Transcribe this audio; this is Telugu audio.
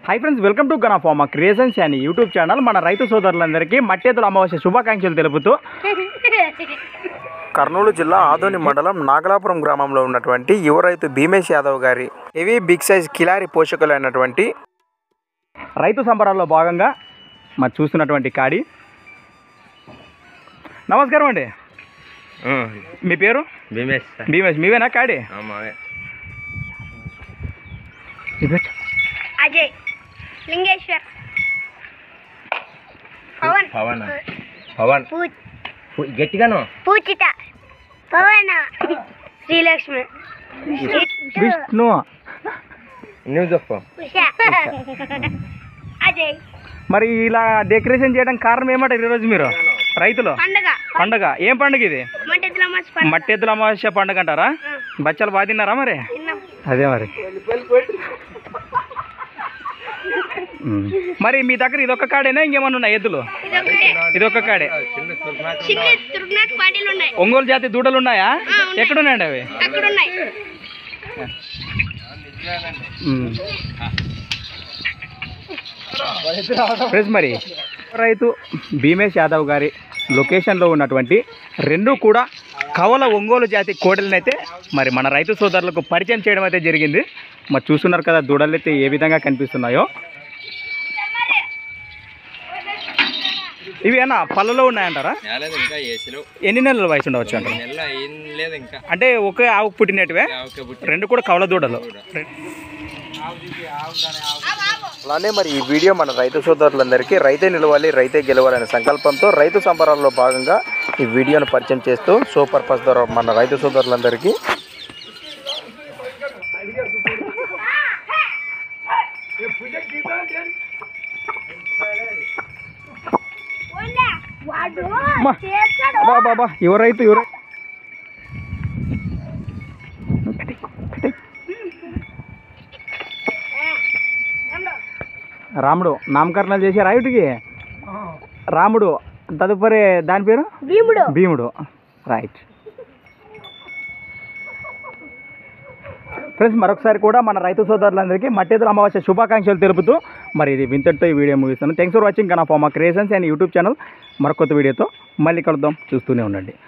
High friends welcome to Gana pharma creations అని యూట్యూబ్ ఛానల్ మన రైతు సోదరులందరికీ మట్టేతుల అమావాస్య శుభాకాంక్షలు తెలుపుతూ కర్నూలు జిల్లా ఆదోని మండలం నాగలాపురం గ్రామంలో ఉన్నటువంటి యువ రైతు భీమేష్ యాదవ్ గారి హెవీ బిగ్ సైజ్ కిలారి పోషకులైనటువంటి రైతు సంబరాల్లో భాగంగా మరి చూస్తున్నటువంటి కాడి నమస్కారం అండి మీ పేరు భీమేష్ సార్ భీమేష్ మీవేనా కాడి మావే మీ పేరు? అజయ్ లింగేశ్వర్ పవన్ పవన్ పవన్ పూ- పు- గట్టిగాను పూచిత పవన్ శ్రీలక్ష్మి విష్ణు నువ్వు చెప్పు ఉషా అజయ్ మరి ఇలా డెకరేషన్ చేయడం కారణం ఏమంటారు ఈరోజు మీరు రైతులు పండగ పండగ ఏం పండుగ ఇది మంటెత్తుల మాస్ పండగ మట్టెద్దుల అమావాస్య పండుగ అంటారా బచ్చాలు బాగా తిన్నారా మరి తిన్నాం. అదే మరి ఉమ్. మరి మీ దగ్గర ఇదొక్క కాడేనా ఇంకేమన్నా ఉన్నాయి ఎద్దులు ఇదొకటే ఇదొక్క కాడే చిన్న తురునాథ్ పాటీలు ఉన్నాయి ఒంగోలు జాతి దూడలు ఉన్నాయా ఎక్కడున్నాయండి అవి అక్కడ ఉన్నాయి ఉమ్. ఫ్రెండ్స్ మరి రైతు భీమేష్ యాదవ్ గారి లొకేషన్లో ఉన్నటువంటి రెండు కూడా కవల ఒంగోలు జాతి కోడలను అయితే మరి మన రైతు సోదరులకు పరిచయం చేయడం అయితే జరిగింది మరి చూస్తున్నారు కదా దూడలు అయితే ఏ విధంగా కనిపిస్తున్నాయో ఇవి ఏనా పళ్ళలో ఉన్నాయంటారా లేదు ఇంకా ఏసీలో ఎన్ని నెలల వయసు ఉండవచ్చు అంటారు నెల ఏం లేదు ఇంకా అంటే ఒకే ఆవు పుట్టినట్టువే ఓకే బుట్టి రెండు కూడా కవల దూడలు అలానే మరి ఈ వీడియో మన రైతు సోదరులందరికీ రైతే నిలవాలి రైతే గెలవాలనే సంకల్పంతో రైతు సంబరాల్లో భాగంగా ఈ వీడియోను పరిచయం చేస్తూ సో పర్పస్ ద్వారా మన రైతు సోదరులందరికీ వాడు అమ్మా. చేస్తాడు బా బాబా ఎవరు రైతు ఎవరు రాముడు నామకరణాలు చేశారు రైతుకి రాముడు తదుపరి దాని పేరు భీముడు భీముడు రైట్ ఫ్రెండ్స్ మరొకసారి కూడా మన రైతు సోదరులందరికీ మట్టేతుల అమావాస్య శుభాకాంక్షలు తెలుపుతూ మరి ఇది వింతటితో ఈ వీడియో ముగిస్తాను thanks for watching Kana pharma creations and YouTube channel మరొక కొత్త వీడియోతో మళ్ళీ కలుద్దాం చూస్తూనే ఉండండి